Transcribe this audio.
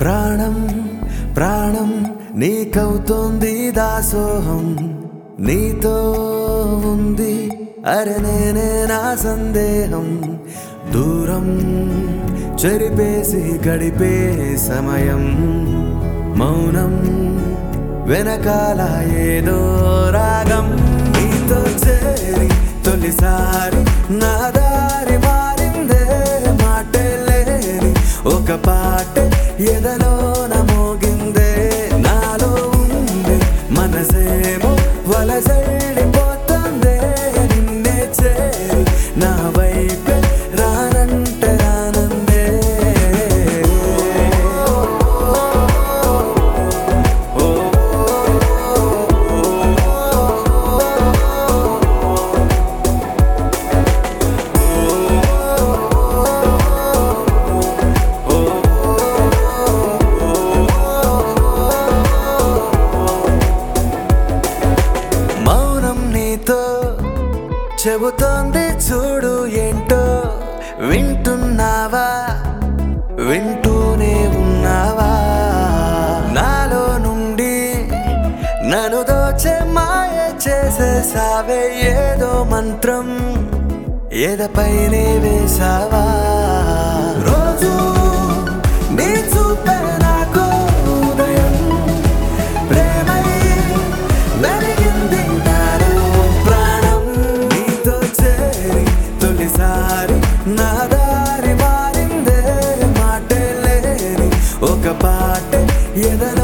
ప్రాణం ప్రాణం నీకవుతోంది దాసోహం నీతో ఉంది అరే నేనే నా సందేహం దూరం చెరిపేసి గడిపే సమయం మౌనం వెనకాల ఏదో రాగం నీతో చేరి తొలిసారి నా దారి మారిందే మాటే లేని ఒక పాట ఎదలోన మోగిందే నాలో ఉంది మనసేమో వలసెళ్ళిపోతుందే నిన్నే చేరి నా వైపే రానంటే రానందే మౌనం నీతో చెబుతోంది చూడు ఏంటో వింటున్నావా వింటూనే ఉన్నావా నాలో నుండి నన్ను దోచే మాయ చేసేసావే ఏదో మంత్రం ఎదపైనే వేసావా రోజు నీ చూపే నాకు ఉదయం ప్రేమై వెలిగింది నాలో ప్రాణం నీతో చేరి తొలిసారి నా దారి మారిందే మాటే లేని ఒక పాట ఎదలో